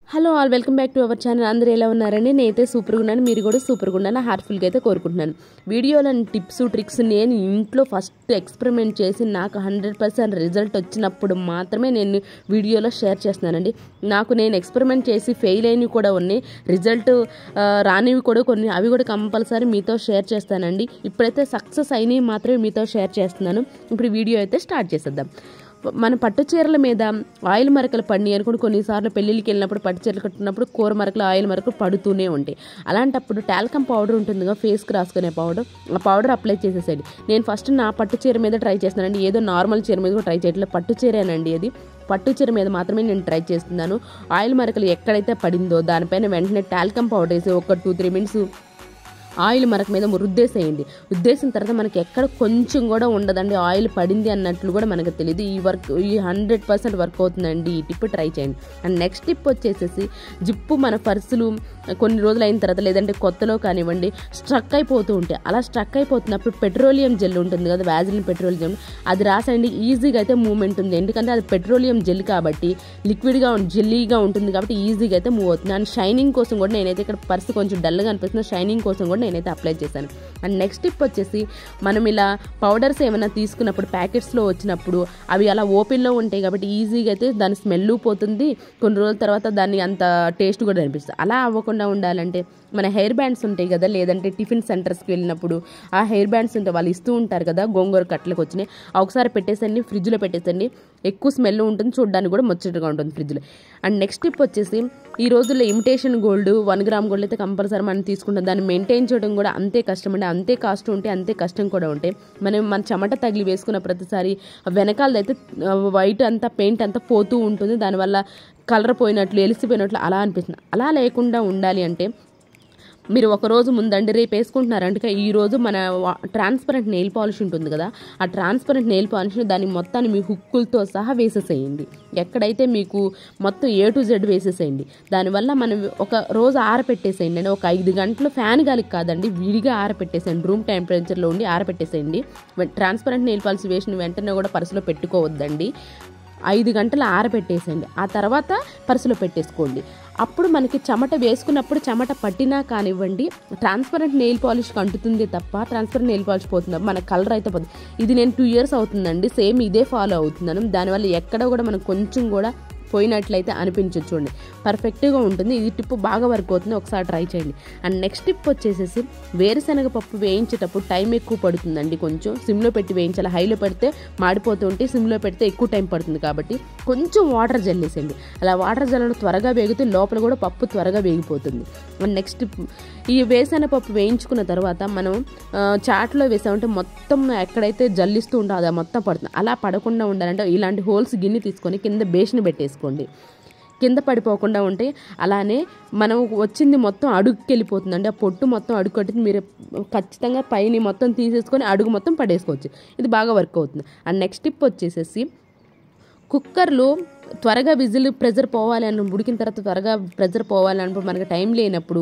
hello all welcome back to our channel అందరూ ఎలా ఉన్నారండి నేనైతే సూపర్గా ఉన్నాను మీరు కూడా సూపర్గా ఉన్నాను హార్ట్ఫుల్గా అయితే కోరుకుంటున్నాను వీడియోలోని టిప్స్ ట్రిక్స్ నేను ఇంట్లో ఫస్ట్ ఎక్స్పెరిమెంట్ చేసి నాకు హండ్రెడ్ పర్సెంట్ రిజల్ట్ వచ్చినప్పుడు మాత్రమే నేను వీడియోలో షేర్ చేస్తున్నానండి నాకు నేను ఎక్స్పెరిమెంట్ చేసి ఫెయిల్ అయినవి కూడా ఉన్నాయి రిజల్ట్ రానివి కూడా కొన్ని అవి కూడా కంపల్సరీ మీతో షేర్ చేస్తానండి ఇప్పుడైతే సక్సెస్ అయినవి మాత్రమే మీతో షేర్ చేస్తున్నాను ఇప్పుడు వీడియో అయితే స్టార్ట్ చేసేద్దాం మన పట్టు చీరల మీద ఆయిల్ మరకలు పడినాయి అనుకోండి కొన్నిసార్లు పెళ్ళిళ్ళకి వెళ్ళినప్పుడు పట్టు చీరలు కట్టినప్పుడు కూర మరకలు ఆయిల్ మరకలు పడుతూనే ఉంటాయి అలాంటప్పుడు టాల్కమ్ పౌడర్ ఉంటుందిగా ఫేస్కి రాసుకునే పౌడర్ ఆ పౌడర్ అప్లై చేసేసేది నేను ఫస్ట్ నా పట్టు చీర మీద ట్రై చేస్తున్నానండి ఏదో నార్మల్ చీర మీద కూడా ట్రై చేయట్లేదు పట్టు చీరేనండి అది పట్టు చీర మీద మాత్రమే నేను ట్రై చేస్తున్నాను ఆయిల్ మరకలు ఎక్కడైతే పడిందో దానిపైన వెంటనే టాల్కమ్ పౌడర్ వేసి ఒక టూ త్రీ మినిట్స్ ఆయిల్ మరక మీద రుద్దేసేయండి రుద్దేసిన తర్వాత మనకి ఎక్కడ కొంచెం కూడా ఉండదండి ఆయిల్ పడింది అన్నట్లు కూడా మనకు తెలియదు ఈ వర్క్ ఈ హండ్రెడ్ పర్సెంట్ వర్క్ అవుతుందండి ఈ టిప్ ట్రై చేయండి అండ్ నెక్స్ట్ టిప్ వచ్చేసేసి జిప్పు మన పర్సులు కొన్ని రోజులు అయిన తర్వాత లేదంటే కొత్తలో కానివ్వండి స్ట్రక్ అయిపోతూ ఉంటాయి అలా స్ట్రక్ అయిపోతున్నప్పుడు పెట్రోలియం జెల్ ఉంటుంది కదా వ్యాజిలిన్ పెట్రోలియం అది రాసండి ఈజీగా అయితే మూవ్మెంట్ ఉంది ఎందుకంటే అది పెట్రోలియం జెల్ కాబట్టి లిక్విడ్గా జెల్లీగా ఉంటుంది కాబట్టి ఈజీగా అయితే మూవ్ అవుతుంది అండ్ షైనింగ్ కోసం కూడా నేనైతే ఇక్కడ పర్స్ కొంచెం డల్గా అనిపిస్తుంది షైనింగ్ కోసం కూడా నేనైతే అప్లై చేశాను అండ్ నెక్స్ట్ టిప్ వచ్చేసి మనం ఇలా పౌడర్స్ ఏమైనా తీసుకున్నప్పుడు ప్యాకెట్స్లో వచ్చినప్పుడు అవి అలా ఓపెన్లో ఉంటాయి కాబట్టి ఈజీగా అయితే దాని స్మెల్ పోతుంది కొన్ని రోజుల తర్వాత దాన్ని అంత టేస్ట్ కూడా అనిపిస్తుంది అలా అవ్వకుండా ఉండాలంటే మన హెయిర్ బ్యాండ్స్ ఉంటాయి కదా లేదంటే టిఫిన్ సెంటర్స్కి వెళ్ళినప్పుడు ఆ హెయిర్ బ్యాండ్స్ ఉంటే వాళ్ళు ఇస్తూ ఉంటారు కదా గోంగూర కట్టలకు వచ్చినాయి ఒకసారి పెట్టేసండి ఫ్రిడ్జ్లో పెట్టేసండి ఎక్కువ స్మెల్ ఉంటుంది చూడడానికి కూడా ముచ్చటగా ఉంటుంది ఫ్రిడ్జ్లో అండ్ నెక్స్ట్ టిప్ వచ్చేసి ఈ రోజుల్లో imitation gold one gram gold అయితే కంపల్సరీ మనం తీసుకుంటాం దాన్ని మెయింటైన్ చేయడం కూడా అంతే కష్టం అండి అంతే కాస్ట్ ఉంటే అంతే కష్టం కూడా ఉంటాయి మనం మన చెమట తగిలి వేసుకున్న ప్రతిసారి వెనకాలదైతే వైట్ అంతా పెయింట్ అంతా పోతూ ఉంటుంది దానివల్ల కలర్ పోయినట్లు ఎలిసిపోయినట్లు అలా అనిపిస్తుంది అలా లేకుండా ఉండాలి అంటే మీరు ఒక రోజు ముందండి రేపు వేసుకుంటున్నారంటే ఈ రోజు మన ట్రాన్స్పరెంట్ నెయిల్ పాలిష్ ఉంటుంది కదా ఆ ట్రాన్స్పరెంట్ నెయిల్ పాలిష్ దాని మొత్తాన్ని మీ హుక్కులతో సహా వేసేసేయండి ఎక్కడైతే మీకు మొత్తం ఏ టు జెడ్ వేసేసేయండి దానివల్ల మనం ఒక రోజు ఆరపెట్టేసేయండి అంటే ఒక ఐదు గంటలు ఫ్యాన్ గాలికి కాదండి విడిగా ఆరపెట్టేసేయండి రూమ్ టెంపరేచర్లో ఉండి ఆరపెట్టేసేయండి ట్రాన్స్పరెంట్ నెయిల్ పాలిష్ వేసిన వెంటనే కూడా పర్సులో పెట్టుకోవద్దండి ఐదు గంటలు ఆరబెట్టేసేయండి ఆ తర్వాత పర్సులో పెట్టేసుకోండి అప్పుడు మనకి చెమట వేసుకున్నప్పుడు చెమట పట్టినా కానివ్వండి ట్రాన్స్పరెంట్ నెయిల్ పాలిష్ అంటుతుంది తప్ప ట్రాన్స్పరెంట్ నెయిల్ పాలిష్ పోతుంది మన కలర్ అయితే పోతుంది ఇది నేను టూ ఇయర్స్ అవుతుందండి సేమ్ ఇదే ఫాలో అవుతున్నాను దానివల్ల ఎక్కడ కూడా మనకు కొంచెం కూడా పోయినట్లయితే అనిపించచ్చు చూడండి పర్ఫెక్ట్గా ఉంటుంది ఇది టిప్ బాగా వర్క్ అవుతుంది ఒకసారి ట్రై చేయండి అండ్ నెక్స్ట్ టిప్ వచ్చేసేసి వేరుశనగ పప్పు వేయించేటప్పుడు టైం ఎక్కువ పడుతుందండి కొంచెం సిమ్లో పెట్టి వేయించాలి హైలో పెడితే మాడిపోతుంటే సిమ్లో పెడితే ఎక్కువ టైం పడుతుంది కాబట్టి కొంచెం వాటర్ జల్లేసేయండి అలా వాటర్ జల్లడం త్వరగా వేగితే లోపల కూడా పప్పు త్వరగా వేగిపోతుంది అండ్ నెక్స్ట్ ఈ వేరుశనగ పప్పు వేయించుకున్న తర్వాత మనం చాట్లో వేసామంటే మొత్తం ఎక్కడైతే జల్లిస్తూ ఉంటుందో అది మొత్తం పడుతుంది అలా పడకుండా ఉండాలంటే ఇలాంటి హోల్స్ గిన్నె తీసుకొని కింద బేషన్ పెట్టేసుకోండి కింద పడిపోకుండా ఉంటే అలానే మనం వచ్చింది మొత్తం అడుగుకి వెళ్ళిపోతుందండి ఆ పొట్టు మొత్తం అడుగు కట్టి మీరు ఖచ్చితంగా పైన మొత్తం తీసేసుకొని అడుగు మొత్తం పడేసుకోవచ్చు ఇది బాగా వర్క్ అవుతుంది అండ్ నెక్స్ట్ టిప్ వచ్చేసేసి కుక్కర్లో త్వరగా విజిల్ ప్రెజర్ పోవాలి అని ఉడికిన తర్వాత త్వరగా ప్రెజర్ పోవాలి అన్నప్పుడు మనకి టైం లేనప్పుడు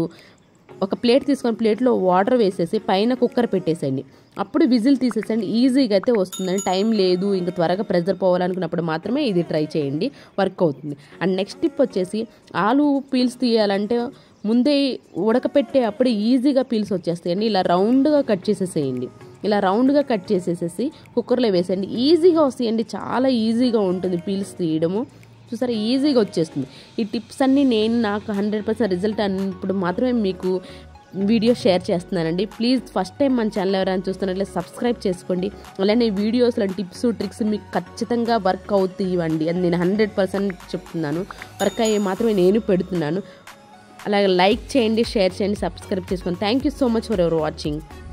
ఒక ప్లేట్ తీసుకొని ప్లేట్లో వాటర్ వేసేసి పైన కుక్కర్ పెట్టేసేయండి అప్పుడు విజిల్ తీసేసండి ఈజీగా అయితే వస్తుందండి టైం లేదు ఇంకా త్వరగా ప్రెజర్ పోవాలనుకున్నప్పుడు మాత్రమే ఇది ట్రై చేయండి వర్క్ అవుతుంది అండ్ నెక్స్ట్ టిప్ వచ్చేసి ఆలు పీల్స్ తీయాలంటే ముందే ఉడకపెట్టే అప్పుడు ఈజీగా పీల్స్ వచ్చేస్తాయండి ఇలా రౌండ్గా కట్ చేసేసేయండి ఇలా రౌండ్గా కట్ చేసేసేసి కుక్కర్లో వేసేయండి ఈజీగా వస్తాయండి చాలా ఈజీగా ఉంటుంది పీల్స్ తీయడము చూసారా ఈజీగా వచ్చేస్తుంది ఈ టిప్స్ అన్నీ నేను నాకు హండ్రెడ్ పర్సెంట్ రిజల్ట్ అన్నప్పుడు మాత్రమే మీకు వీడియో షేర్ చేస్తున్నానండి ప్లీజ్ ఫస్ట్ టైం మన ఛానల్ ఎవరైనా చూస్తున్నట్లయితే సబ్స్క్రైబ్ చేసుకోండి అలానే వీడియోస్లో టిప్స్ ట్రిక్స్ మీకు ఖచ్చితంగా వర్క్ అవుతాయి ఇవ్వండి అది నేను హండ్రెడ్ పర్సెంట్ చెప్తున్నాను వర్క్ అయ్యే మాత్రమే నేను పెడుతున్నాను అలాగే లైక్ చేయండి షేర్ చేయండి సబ్స్క్రైబ్ చేసుకోండి thank you so much for ever watching